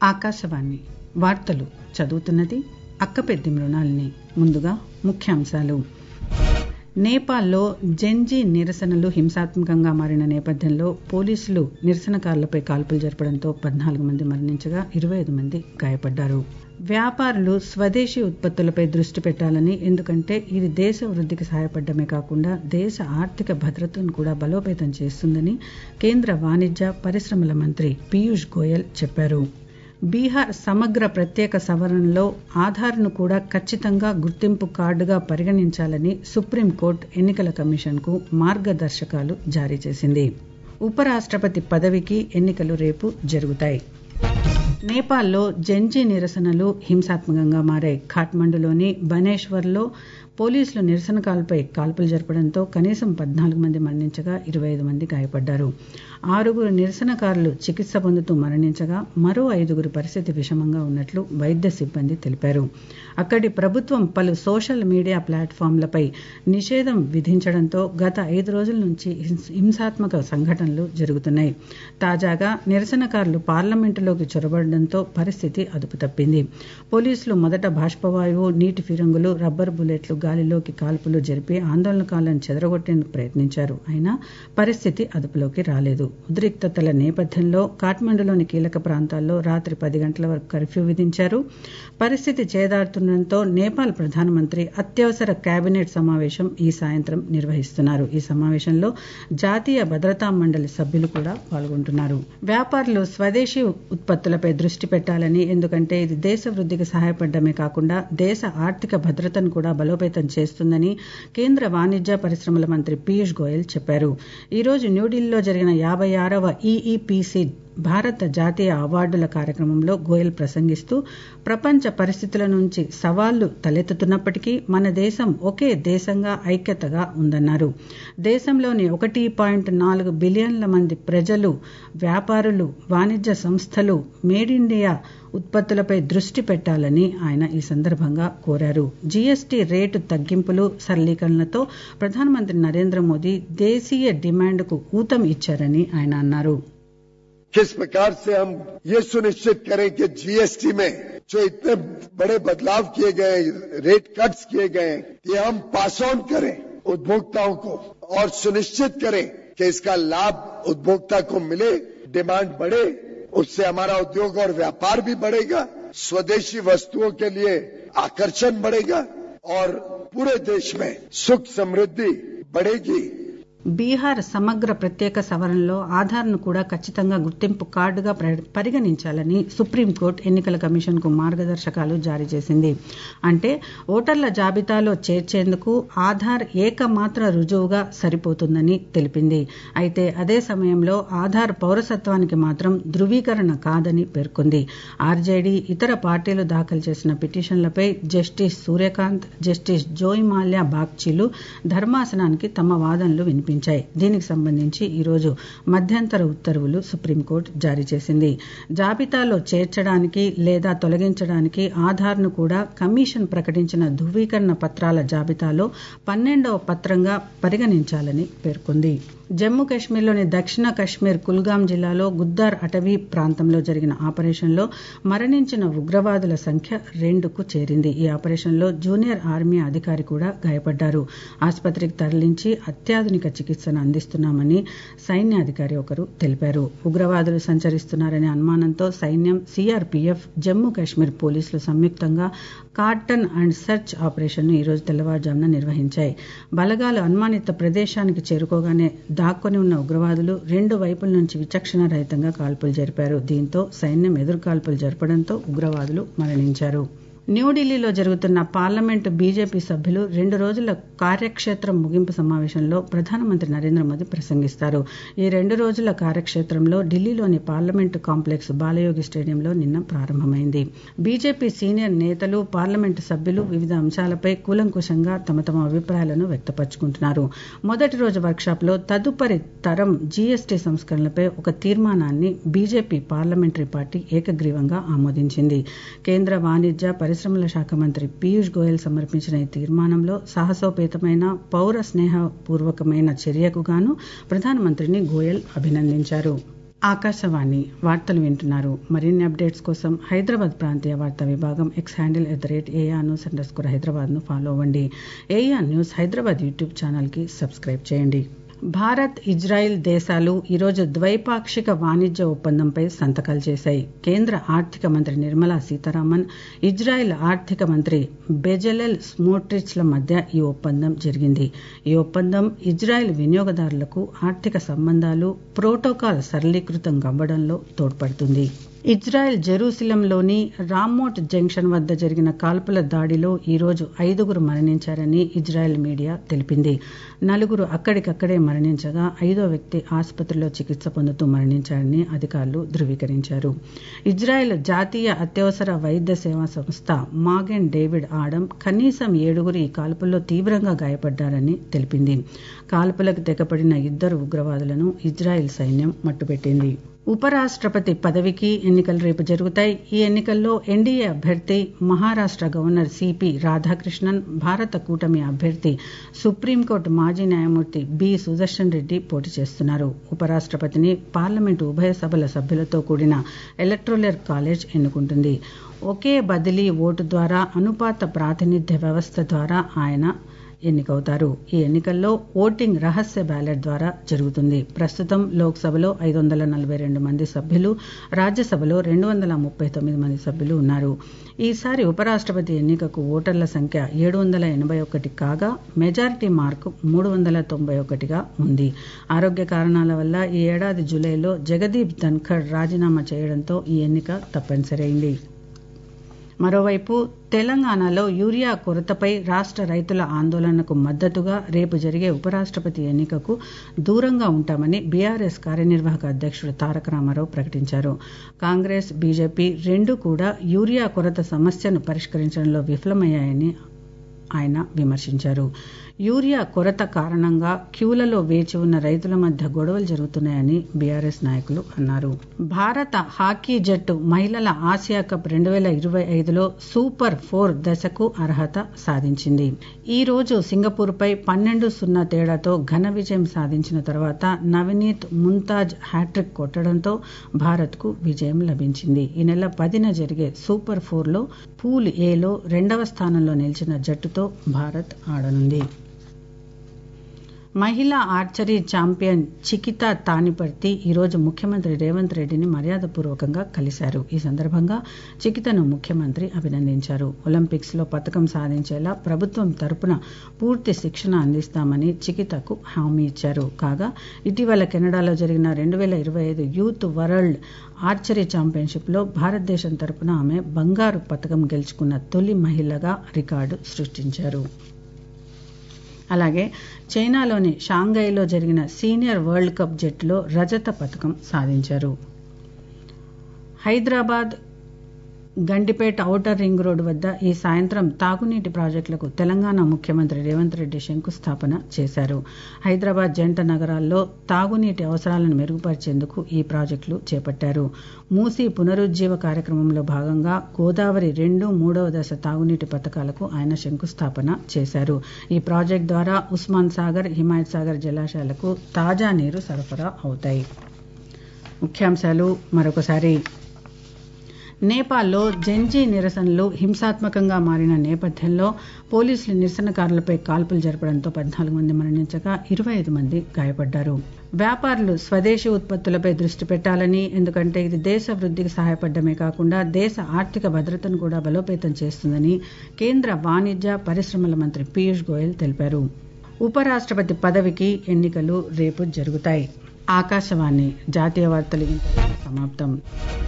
ఆకాశవాణి వార్తలు చదువుతున్నది అక్కపెద్ది మృణాలిని ముందుగా ముఖ్యాంశాలు నేపాల్లో జెన్జీ నిరసనలు హింసాత్మకంగా మారిన నేపథ్యంలో పోలీసులు నిరసనకారులపై కాల్పులు జరపడంతో పద్నాలుగు మంది మరణించగా ఇరవై ఐదు మంది గాయపడ్డారు వ్యాపారులు స్వదేశీ ఉత్పత్తులపై దృష్టి పెట్టాలని ఎందుకంటే ఇది దేశ వృద్ధికి సహాయపడమే కాకుండా దేశ ఆర్థిక భద్రతను కూడా బలోపేతం చేస్తుందని కేంద్ర వాణిజ్య పరిశ్రమల మంత్రి పీయూష్ గోయల్ చెప్పారు బీహార్ సమగ్ర ప్రత్యేక సవరణలో ఆధార్ను కూడా ఖచ్చితంగా గుర్తింపు కార్డుగా పరిగణించాలని సుప్రీంకోర్టు ఎన్నికల కమిషన్కు మార్గదర్శకాలు జారీ చేసింది ఉపరాష్ట్రపతి పదవికి ఎన్నికలు రేపు జరుగుతాయి నేపాల్లో జెన్జీ నిరసనలు హింసాత్మకంగా మారాయి ఖాట్మండులోని బనేశ్వర్లో పోలీసులు నిరసనకారులపై కాల్పులు జరపడంతో కనీసం పద్నాలుగు మంది మరణించగా ఇరవై ఐదు మంది గాయపడ్డారు ఆరుగురు నిరసనకారులు చికిత్స పొందుతూ మరణించగా మరో ఐదుగురు పరిస్థితి విషమంగా ఉన్నట్లు వైద్య సిబ్బంది తెలిపారు అక్కడి ప్రభుత్వం పలు సోషల్ మీడియా ప్లాట్ఫామ్లపై నిషేధం విధించడంతో గత ఐదు రోజుల నుంచి హింసాత్మక సంఘటనలు జరుగుతున్నాయి తాజాగా నిరసనకారులు పార్లమెంటులోకి చొరబడడంతో పరిస్థితి అదుపు తప్పింది పోలీసులు మొదట బాష్పవాయువు నీటి ఫిరంగులు రబ్బర్ బుల్లెట్లు గాలిలోకి కాల్పులు జరిపి ఆందోళనకారులను చెదరగొట్టేందుకు ప్రయత్నించారు అయినా పరిస్థితి అదుపులోకి రాలేదు ఉద్రిక్తతల నేపథ్యంలో కాఠ్మండులోని కీలక ప్రాంతాల్లో రాత్రి పది గంటల వరకు కర్ఫ్యూ విధించారు పరిస్థితి చేదారుతుండటంతో నేపాల్ ప్రధానమంత్రి అత్యవసర కేబినెట్ సమావేశం ఈ సాయంత్రం నిర్వహిస్తున్నారు ఈ సమావేశంలో జాతీయ భద్రతా మండలి సభ్యులు కూడా పాల్గొంటున్నారు వ్యాపారులు స్వదేశీ ఉత్పత్తులపై దృష్టి పెట్టాలని ఎందుకంటే ఇది దేశ వృద్ధికి సహాయపడమే కాకుండా దేశ ఆర్థిక భద్రతను కూడా బలోపేతం చేస్తుందని కేంద్ర వాణిజ్య పరిశ్రమల మంత్రి పీయూష్ గోయల్ చెప్పారు ఈరోజు న్యూఢిల్లీలో జరిగిన యాభై ఆరవ ఈఈపీసీ భారత జాతీయ అవార్డుల కార్యక్రమంలో గోయల్ ప్రసంగిస్తూ ప్రపంచ పరిస్థితుల నుంచి సవాళ్లు తలెత్తుతున్నప్పటికీ మన దేశం ఒకే దేశంగా ఐక్యతగా ఉందన్నారు దేశంలోని ఒకటి పాయింట్ నాలుగు బిలియన్ల మంది ప్రజలు వ్యాపారులు వాణిజ్య సంస్థలు మేడ్ ఇండియా ఉత్పత్తులపై దృష్టి పెట్టాలని ఆయన ఈ సందర్భంగా కోరారు జీఎస్టీ రేటు తగ్గింపులు సరళీకరణలతో ప్రధానమంత్రి నరేంద్ర మోదీ దేశీయ డిమాండ్కు ఊతం ఇచ్చారని ఆయన అన్నారు किस प्रकार से हम ये सुनिश्चित करें कि जीएसटी में जो इतने बड़े बदलाव किए गए रेट कट्स किए गए ये हम पास ऑन करें उपभोक्ताओं को और सुनिश्चित करें कि इसका लाभ उपभोक्ता को मिले डिमांड बढ़े उससे हमारा उद्योग और व्यापार भी बढ़ेगा स्वदेशी वस्तुओं के लिए आकर्षण बढ़ेगा और पूरे देश में सुख समृद्धि बढ़ेगी బీహార్ సమగ్ర ప్రత్యేక సవరణలో ఆధార్ను కూడా ఖచ్చితంగా గుర్తింపు కార్డుగా పరిగణించాలని సుప్రీంకోర్టు ఎన్నికల కమిషన్కు మార్గదర్శకాలు జారీ చేసింది అంటే ఓటర్ల జాబితాలో చేర్చేందుకు ఆధార్ ఏకమాత్ర రుజువుగా సరిపోతుందని తెలిపింది అయితే అదే సమయంలో ఆధార్ పౌరసత్వానికి మాత్రం ధృవీకరణ కాదని పేర్కొంది ఆర్జేడీ ఇతర పార్టీలు దాఖలు చేసిన పిటిషన్లపై justice Suryakant justice Joymalya బాగ్చీలు ధర్మాసనానికి తమ వాదనలు వినిపించారు వినిపించాయి దీనికి సంబంధించి ఈరోజు మధ్యంతర ఉత్తర్వులు సుప్రీంకోర్టు జారీ చేసింది జాబితాలో చేర్చడానికి లేదా తొలగించడానికి ఆధార్ను కూడా కమిషన్ ప్రకటించిన ధృవీకరణ పత్రాల జాబితాలో పన్నెండవ పత్రంగా పరిగణించాలని పేర్కొంది జమ్మూ కాశ్మీర్లోని దక్షిణ కశ్మీర్ కుల్గాం జిల్లాలో గుద్దార్ అటవీ ప్రాంతంలో జరిగిన ఆపరేషన్లో మరణించిన ఉగ్రవాదుల సంఖ్య రెండుకు చేరింది ఈ ఆపరేషన్లో జూనియర్ ఆర్మీ అధికారి కూడా గాయపడ్డారు ఆసుపత్రికి తరలించి అత్యాధునిక చికిత్సను అందిస్తున్నామని సైన్యాధికారి ఒకరు తెలిపారు ఉగ్రవాదులు సంచరిస్తున్నారనే అనుమానంతో సైన్యం సిఆర్పీఎఫ్ జమ్మూ కాశ్మీర్ పోలీసులు సంయుక్తంగా కార్టన్ అండ్ సెర్చ్ ఆపరేషన్ను ఈరోజు తెల్లవారుజామున నిర్వహించాయి బలగాలు అనుమానిత ప్రదేశానికి చేరుకోగానే దాక్కొని ఉన్న ఉగ్రవాదులు రెండు వైపుల నుంచి విచక్షణ రహితంగా కాల్పులు జరిపారు దీంతో సైన్యం ఎదురు కాల్పులు జరపడంతో ఉగ్రవాదులు మరణించారు న్యూఢిల్లీలో జరుగుతున్న పార్లమెంటు బీజేపీ సభ్యులు రెండు రోజుల కార్యక్షేత్రం ముగింపు సమావేశంలో ప్రధానమంత్రి నరేంద్ర మోదీ ప్రసంగిస్తారు ఈ రెండు రోజుల కార్యక్షేత్రంలో ఢిల్లీలోని పార్లమెంటు కాంప్లెక్స్ బాలయోగి స్టేడియంలో నిన్న ప్రారంభమైంది బీజేపీ సీనియర్ నేతలు పార్లమెంటు సభ్యులు వివిధ అంశాలపై కూలంకుషంగా తమ తమ అభిప్రాయాలను వ్యక్తపరుచుకుంటున్నారు మొదటి రోజు వర్క్షాప్లో తదుపరి తరం జీఎస్టీ సంస్కరణలపై ఒక తీర్మానాన్ని బీజేపీ పార్లమెంటరీ పార్టీ ఏకగ్రీవంగా ఆమోదించింది కేంద్ర వాణిజ్య పరిశ్రమల శాఖ మంత్రి పీయూష్ గోయల్ సమర్పించిన ఈ తీర్మానంలో సాహసోపేతమైన పౌర స్నేహపూర్వకమైన చర్యకు గాను ప్రధానమంత్రిని గోయల్ అభినందించారు ఆకాశవాణి వార్తలు వింటున్నారు మరిన్ని అప్డేట్స్ కోసం హైదరాబాద్ ప్రాంతీయ వార్తా విభాగం X handle at the rate A R news underscore హైదరాబాద్ను ఫాలో అవ్వండి ఏఆర్ న్యూస్ హైదరాబాద్ యూట్యూబ్ ఛానల్కి సబ్స్క్రైబ్ చేయండి భారత్ ఇజ్రాయిల్ దేశాలు ఈరోజు ద్వైపాక్షిక వాణిజ్య ఒప్పందంపై సంతకాలు చేశాయి కేంద్ర ఆర్థిక మంత్రి నిర్మలా సీతారామన్ ఇజ్రాయిల్ ఆర్థిక మంత్రి బెజలెల్ స్మోట్రిచ్ల మధ్య ఈ ఒప్పందం జరిగింది ఈ ఒప్పందం ఇజ్రాయిల్ వినియోగదారులకు ఆర్థిక సంబంధాలు ప్రోటోకాల్ సరళీకృతం అవ్వడంలో తోడ్పడుతుంది ఇజ్రాయెల్ జెరూసలంలోని రామ్మోట్ జంక్షన్ వద్ద జరిగిన కాల్పుల దాడిలో ఈరోజు ఐదుగురు మరణించారని ఇజ్రాయెల్ మీడియా తెలిపింది నలుగురు అక్కడికక్కడే మరణించగా ఐదో వ్యక్తి ఆసుపత్రిలో చికిత్స పొందుతూ మరణించారని అధికారులు ధృవీకరించారు ఇజ్రాయెల్ జాతీయ అత్యవసర వైద్య సేవా సంస్థ మాగెన్ డేవిడ్ ఆడం కనీసం ఏడుగురు ఈ కాల్పుల్లో తీవ్రంగా గాయపడ్డారని తెలిపింది కాల్పులకు తెగపడిన ఇద్దరు ఉగ్రవాదులను ఇజ్రాయెల్ సైన్యం మట్టుపెట్టింది ఉపరాష్ట్రపతి పదవికి ఎన్నికలు రేపు జరుగుతాయి ఈ ఎన్నికల్లో ఎన్డీఏ అభ్యర్థి మహారాష్ట్ర గవర్నర్ సిపి రాధాకృష్ణన్ భారత కూటమి అభ్యర్థి సుప్రీంకోర్టు మాజీ న్యాయమూర్తి బి సుదర్శన్ రెడ్డి పోటీ చేస్తున్నారు ఉపరాష్ట్రపతిని పార్లమెంటు ఉభయ సభల సభ్యులతో కూడిన ఎలక్ట్రోలర్ కాలేజ్ ఎన్నుకుంటుంది ఒకే బదిలీ ఓటు ద్వారా అనుపాత ప్రాతినిధ్య వ్యవస్థ ద్వారా ఆయన ఎన్నికవుతారు ఈ ఎన్నికల్లో ఓటింగ్ రహస్య బ్యాలెట్ ద్వారా జరుగుతుంది ప్రస్తుతం లోక్సభలో ఐదు వందల నలభై రెండు మంది సభ్యులు రాజ్యసభలో రెండు వందల ముప్పై తొమ్మిది మంది సభ్యులు ఉన్నారు ఈసారి ఉపరాష్ట్రపతి ఎన్నికకు ఓటర్ల సంఖ్య ఏడు వందల ఎనభై ఒకటి కాగా మెజారిటీ మార్కు మూడు వందల తొంభై ఒకటిగా ఉంది ఆరోగ్య కారణాల వల్ల ఈ ఏడాది జూలైలో జగదీప్ ధన్ఖడ్ రాజీనామా చేయడంతో ఈ ఎన్నిక తప్పనిసరి అయింది మరోవైపు తెలంగాణలో యూరియా కొరతపై రాష్ట్ర రైతుల ఆందోళనకు మద్దతుగా రేపు జరిగే ఉపరాష్ట్రపతి ఎన్నికకు దూరంగా ఉంటామని బీఆర్ఎస్ కార్యనిర్వాహక అధ్యక్షుడు తారక రామారావు ప్రకటించారు కాంగ్రెస్ బీజేపీ రెండు కూడా యూరియా కొరత సమస్యను పరిష్కరించడంలో విఫలమయ్యాయని ఆయన విమర్శించారు యూరియా కొరత కారణంగా క్యూలలో వేచి ఉన్న రైతుల మధ్య గొడవలు జరుగుతున్నాయని బీఆర్ఎస్ నాయకులు అన్నారు భారత హాకీ జట్టు మహిళల ఆసియా కప్ రెండు వేల ఇరవై ఐదులో సూపర్ ఫోర్ దశకు అర్హత సాధించింది ఈ రోజు సింగపూర్పై పన్నెండు సున్నా తేడాతో ఘన విజయం సాధించిన తర్వాత నవనీత్ ముంతాజ్ హ్యాట్రిక్ కొట్టడంతో భారత్కు విజయం లభించింది ఈ నెల పదిన జరిగే సూపర్ ఫోర్లో పూల్ ఏలో రెండవ స్థానంలో నిలిచిన జట్టుతో భారత్ ఆడనుంది మహిళా ఆర్చరీ ఛాంపియన్ చికితా తానిపర్తి ఈరోజు ముఖ్యమంత్రి రేవంత్ రెడ్డిని మర్యాదపూర్వకంగా కలిశారు ఈ సందర్భంగా చికితను ముఖ్యమంత్రి అభినందించారు ఒలింపిక్స్ లో పథకం సాధించేలా ప్రభుత్వం తరపున పూర్తి శిక్షణ అందిస్తామని చికితకు హామీ ఇచ్చారు కాగా ఇటీవల కెనడాలో జరిగిన రెండు వేల ఇరవై ఐదు యూత్ వరల్డ్ ఆర్చరీ ఛాంపియన్షిప్ లో భారతదేశం తరపున ఆమె బంగారు పథకం గెలుచుకున్న తొలి మహిళగా రికార్డు సృష్టించారు అలాగే చైనాలోని షాంఘైలో జరిగిన సీనియర్ వరల్డ్ కప్ జట్టులో రజత పథకం సాధించారు Hyderabad Gandipet outer ring road వద్ద ఈ సాయంత్రం తాగునీటి ప్రాజెక్టులకు తెలంగాణ ముఖ్యమంత్రి రేవంత్ రెడ్డి శంకుస్థాపన చేశారు హైదరాబాద్ జంట నగరాల్లో తాగునీటి అవసరాలను మెరుగుపరిచేందుకు ఈ ప్రాజెక్టులు చేపట్టారు మూసీ పునరుజ్జీవ కార్యక్రమంలో భాగంగా గోదావరి రెండు మూడవ దశ తాగునీటి పథకాలకు ఆయన శంకుస్థాపన చేశారు ఈ ప్రాజెక్టు ద్వారా ఉస్మాన్ సాగర్ హిమాయత్ సాగర్ జలాశయాలకు తాజా నీరు సరఫరా అవుతాయి ముఖ్యాంశాలు మరొకసారి నేపాల్లో జెంజీ నిరసనలు హింసాత్మకంగా మారిన నేపథ్యంలో పోలీసులు నిరసనకారులపై కాల్పులు జరపడంతో పద్నాలుగు మంది మరణించగా ఇరవై ఐదు మంది గాయపడ్డారు వ్యాపారులు స్వదేశీ ఉత్పత్తులపై దృష్టి పెట్టాలని ఎందుకంటే ఇది దేశ వృద్ధికి సహాయపడమే కాకుండా దేశ ఆర్థిక భద్రతను కూడా బలోపేతం చేస్తుందని కేంద్ర వాణిజ్య పరిశ్రమల మంత్రి పీయూష్ గోయల్ తెలిపారు ఉపరాష్ట్రపతి పదవికి ఎన్నికలు రేపు జరుగుతాయి ఆకాశవాణి జాతీయ వార్తలు సమాప్తం